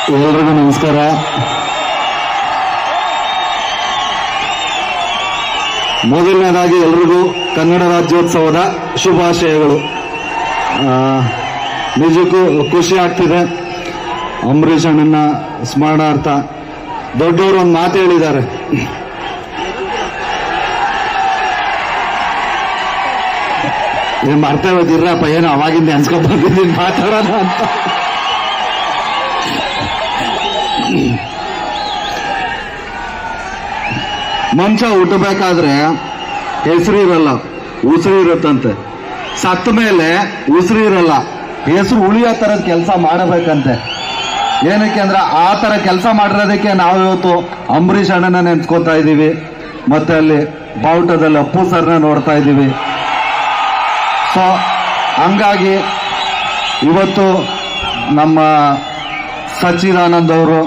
ಎಲ್ರಿಗೂ ನಮಸ್ಕಾರ ಮೊದಲನೇದಾಗಿ ಎಲ್ರಿಗೂ ಕನ್ನಡ ರಾಜ್ಯೋತ್ಸವದ ಶುಭಾಶಯಗಳು ಆ, ನಿಜಕ್ಕೂ ಖುಷಿ ಆಗ್ತಿದೆ ಅಂಬರೀಷ್ ಅಣ್ಣನ ಸ್ಮರಣಾರ್ಥ ದೊಡ್ಡವರು ಒಂದು ಮಾತು ಹೇಳಿದ್ದಾರೆ ಏನ್ ಮರ್ತೇ ಹೋದಿರ್ರಪ್ಪ ಏನೋ ಅವಾಗಿಂದ ಅನ್ಸ್ಕೊಂಡ್ ಬಂದಿದ್ದೀನಿ ಮಾತಾಡೋಣ ಅಂತ ಮನುಷ್ಯ ಹುಟ್ಟಬೇಕಾದ್ರೆ ಹೆಸರು ಇರಲ್ಲ ಉಸಿರು ಇರುತ್ತಂತೆ ಸತ್ತ ಮೇಲೆ ಉಸಿರು ಇರಲ್ಲ ಹೆಸರು ಉಳಿಯೋ ಥರದ ಕೆಲಸ ಮಾಡಬೇಕಂತೆ ಏನಕ್ಕೆ ಅಂದ್ರೆ ಆ ಥರ ಕೆಲಸ ಮಾಡಿರೋದಕ್ಕೆ ನಾವು ಇವತ್ತು ಅಂಬರೀಷ್ ಅಣ್ಣನ ನೆನ್ಸ್ಕೊತಾ ಇದ್ದೀವಿ ಮತ್ತೆ ಅಲ್ಲಿ ಬಾವುಟದಲ್ಲಿ ಅಪ್ಪು ಸರ್ನ ನೋಡ್ತಾ ಇದ್ದೀವಿ ಸೊ ಹಂಗಾಗಿ ಇವತ್ತು ನಮ್ಮ ಸಚ್ಚಿದಾನಂದ್ ಅವರು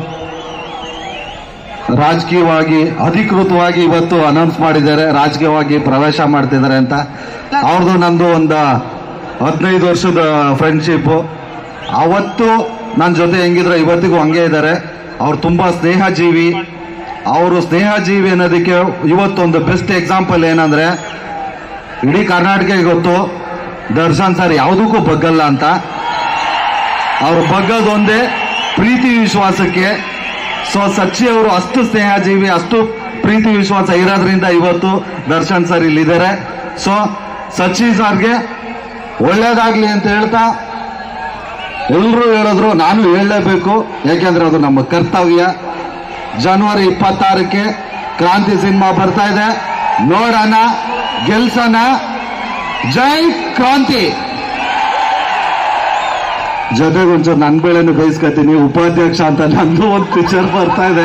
ರಾಜಕೀಯವಾಗಿ ಅಧಿಕೃತವಾಗಿ ಇವತ್ತು ಅನೌನ್ಸ್ ಮಾಡಿದ್ದಾರೆ ರಾಜಕೀಯವಾಗಿ ಪ್ರವೇಶ ಮಾಡ್ತಿದ್ದಾರೆ ಅಂತ ಅವ್ರದ್ದು ನಂದು ಒಂದು ಹದಿನೈದು ವರ್ಷದ ಫ್ರೆಂಡ್ಶಿಪ್ಪು ಅವತ್ತು ನನ್ನ ಜೊತೆ ಹೆಂಗಿದ್ರೆ ಇವತ್ತಿಗೂ ಹಂಗೆ ಇದ್ದಾರೆ ಅವ್ರು ತುಂಬ ಸ್ನೇಹಜೀವಿ ಅವರು ಸ್ನೇಹಜೀವಿ ಅನ್ನೋದಕ್ಕೆ ಇವತ್ತೊಂದು ಬೆಸ್ಟ್ ಎಕ್ಸಾಂಪಲ್ ಏನಂದ್ರೆ ಇಡೀ ಕರ್ನಾಟಕ ಗೊತ್ತು ದರ್ಶನ್ ಸರ್ ಯಾವುದಕ್ಕೂ ಬಗ್ಗಲ್ಲ ಅಂತ ಅವ್ರು ಬಗ್ಗದೊಂದೇ ಪ್ರೀತಿ ವಿಶ್ವಾಸಕ್ಕೆ ಸೊ ಸಚ್ಚಿ ಅವರು ಅಷ್ಟು ಸ್ನೇಹಜೀವಿ ಅಷ್ಟು ಪ್ರೀತಿ ವಿಶ್ವಾಸ ಇರೋದ್ರಿಂದ ಇವತ್ತು ದರ್ಶನ್ ಸರ್ ಇಲ್ಲಿದ್ದಾರೆ ಸೊ ಸಚ್ಚಿ ಸರ್ಗೆ ಒಳ್ಳೇದಾಗ್ಲಿ ಅಂತ ಹೇಳ್ತಾ ಎಲ್ಲರೂ ಹೇಳಿದ್ರು ನಾನು ಹೇಳಲೇಬೇಕು ಯಾಕೆಂದ್ರೆ ಅದು ನಮ್ಮ ಕರ್ತವ್ಯ ಜನವರಿ ಇಪ್ಪತ್ತಾರಕ್ಕೆ ಕ್ರಾಂತಿ ಸಿನಿಮಾ ಬರ್ತಾ ಇದೆ ನೋಡೋಣ ಗೆಲ್ಸೋಣ ಜೈ ಕ್ರಾಂತಿ ಜೊತೆಗೆ ಒಂಚೂರು ನನ್ನ ಬೆಳೆನು ಬಯಸ್ಕೊತೀನಿ ಉಪಾಧ್ಯಕ್ಷ ಅಂತ ನಂದು ಒಂದು ಪಿಕ್ಚರ್ ಬರ್ತಾ ಇದೆ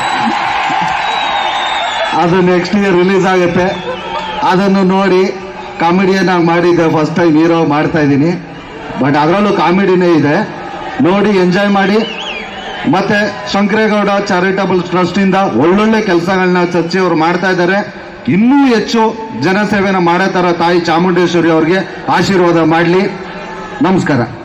ಅದು ನೆಕ್ಸ್ಟ್ ಇಯರ್ ರಿಲೀಸ್ ಆಗುತ್ತೆ ಅದನ್ನು ನೋಡಿ ಕಾಮಿಡಿಯನ್ ಆಗಿ ಮಾಡಿದ್ದೆ ಫಸ್ಟ್ ಟೈಮ್ ಹೀರೋ ಮಾಡ್ತಾ ಇದ್ದೀನಿ ಬಟ್ ಅದರಲ್ಲೂ ಕಾಮಿಡಿನೇ ಇದೆ ನೋಡಿ ಎಂಜಾಯ್ ಮಾಡಿ ಮತ್ತೆ ಶಂಕರೇಗೌಡ ಚಾರಿಟಬಲ್ ಟ್ರಸ್ಟಿಂದ ಒಳ್ಳೊಳ್ಳೆ ಕೆಲಸಗಳನ್ನ ಚರ್ಚೆ ಅವರು ಮಾಡ್ತಾ ಇದ್ದಾರೆ ಇನ್ನೂ ಹೆಚ್ಚು ಜನಸೇವೆನ ಮಾಡೋ ಥರ ತಾಯಿ ಚಾಮುಂಡೇಶ್ವರಿ ಅವ್ರಿಗೆ ಆಶೀರ್ವಾದ ಮಾಡಲಿ ನಮಸ್ಕಾರ